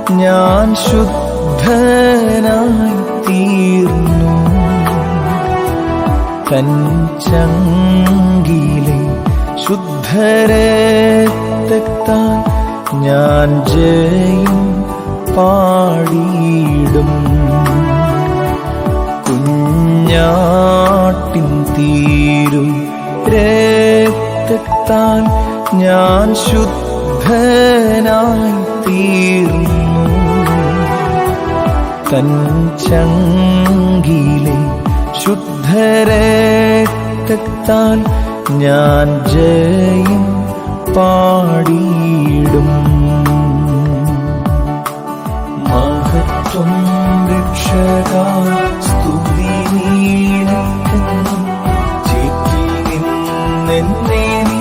ഞാൻ ശുദ്ധനായി തീർന്നു കഞ്ചങ്കിലെ ശുദ്ധരക്തത്താൽ ഞാൻ ജയം പാടിയിടും കുഞ്ഞാട്ടിൻ തീരും രക്തത്താൽ ഞാൻ ശുദ്ധനായി തീർന്നു കഞ്ചങ്കിലെ ശുദ്ധരക്തത്താൽ ഞാൻ ജയം പാടിയിടും മഹത്വം രക്ഷക സ്തുതി നീക്കുന്നു ചേറ്റിൽ നിന്നെന്നെ നീ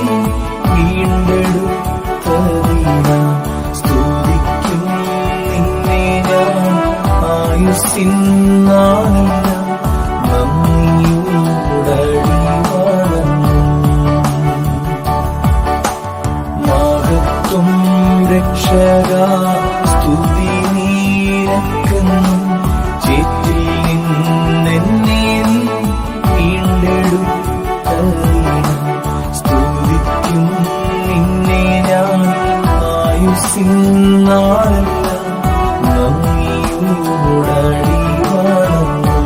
വീണ്ടെടുത്തതിന സ്തുതിക്കും നിന്നെ ഞാൻ ആയുസിന്നാളില്ല നന്ദിയോടടി വളർന്നു മഹത്വം രക്ഷക സ്തുതി നീരക്കുന്നു ചേറ്റിൽ നിന്നെന്നെ നീ വീണ്ടെടുത്തതിന സ്തുതിക്കും നിന്നെ ഞാൻ ആയുസിന്നാളല്ല നന്ദിയോടടി വളർന്നു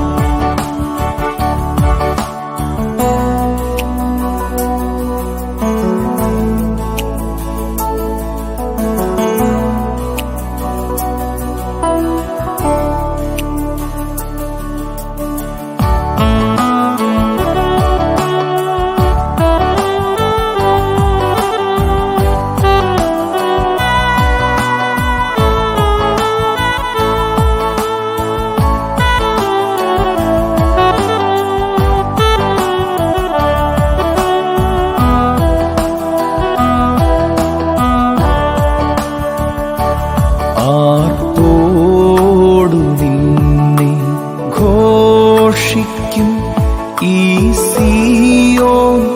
ആർത്തോടു നിന്നെ ഘോഷിക്കും ഈ സിയോ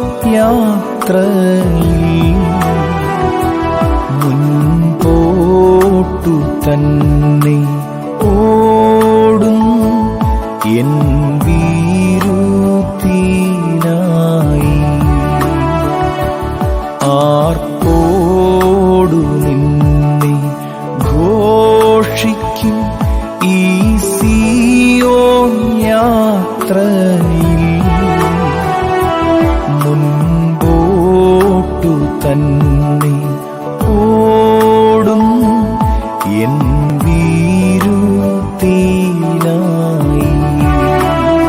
യാത്രയിൽ മുൻപോട്ടു തന്നെ ഓടും എൻ വീരുത്തിനായി ആർപ്പോടു നിന്നെ ഘോഷിക്കും ഈ സിയോൻ യാത്രയിൽ മുൻപോട്ടു തന്നെ ഓടും എൻ വീരുത്തിനായി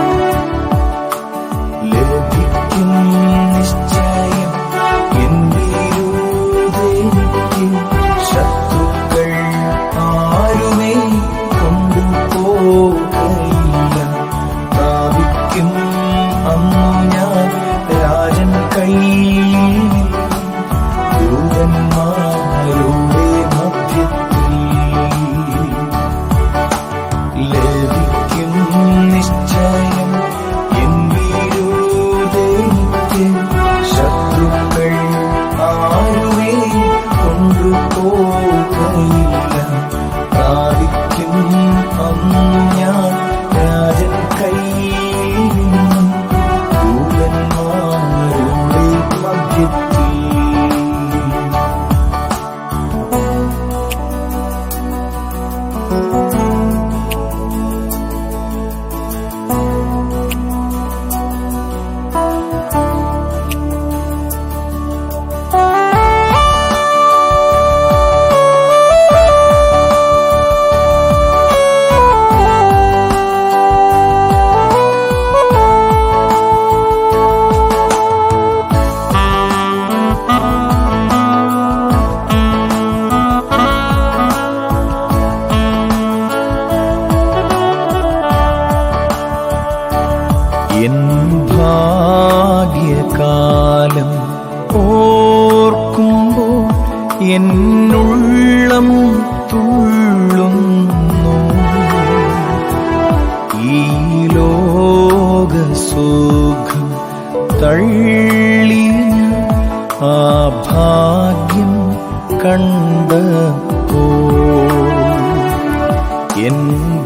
എൻ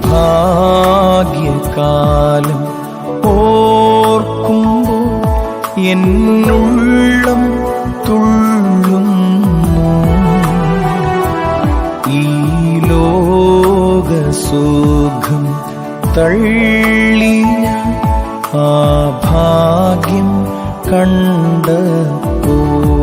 ഭാഗ്യകാലം ഓർക്കുമ്പോൾ എന്നുള്ളം തുള്ളുന്നു ഈ ലോകസുഖം തള്ളിയ ആ ഭാഗ്യം കണ്ടപ്പോ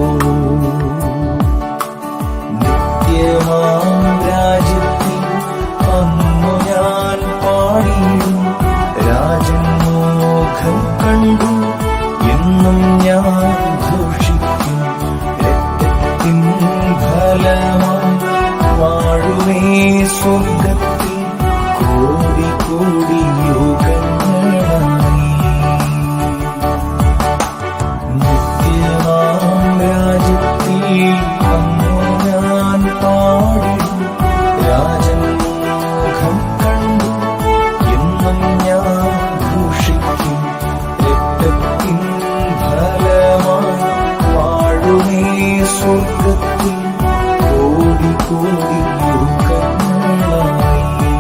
നിത്യമാം രാജ്യത്തിൽ അന്നു ഞാൻ പാടിയും രാജൻ മോഖം കണ്ടു എന്നും ഞാൻ ഘോഷിക്കും രക്തത്തിൻ ഫലമായി വാഴുമേ സ്വർഗത്തിൽ കോടി കോടി യുഗങ്ങളായി നിത്യമാം രാജ്യത്തിൽ അന്നു ഞാൻ പാടിടും രാജൻ മുഖം കണ്ടു എന്നും ഞാൻ ഘോഷിക്കും രക്തത്തിൻ ഫലമായി വാഴുമേ സ്വർഗത്തിൽ കോടി കോടി യുഗങ്ങളായി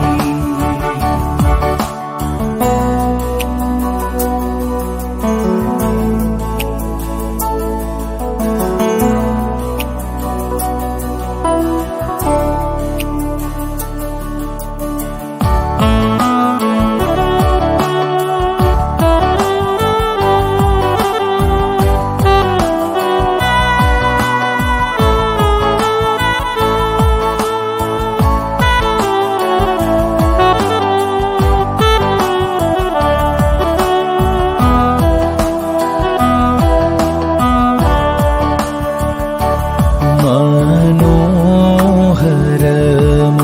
മനോഹരം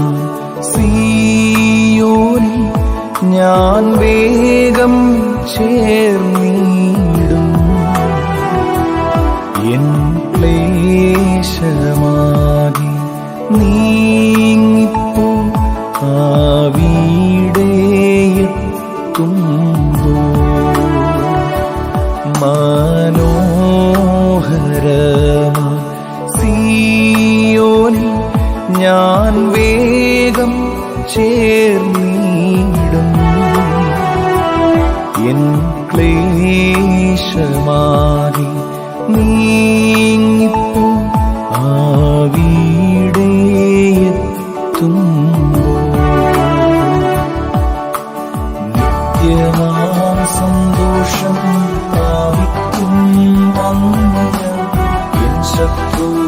സിയോനി ഞാൻ വേഗം ചേർന്നിടും എൻ ക്ലേശമാകി നീങ്ങിപ്പോ ആവിടെയെത്തുമ്പോ മനോഹരമ സിയോനിൽ ഞാൻ വേഗം ചേർന്നിടും എൻ ക്ലേശമാകി നീങ്ങിപ്പോ ആവിടെയെത്തുമ്പോ നിത്യമാം സന്തോഷം പ്രാപിക്കും വന്നു ഞാൻ എൻ ശത്രു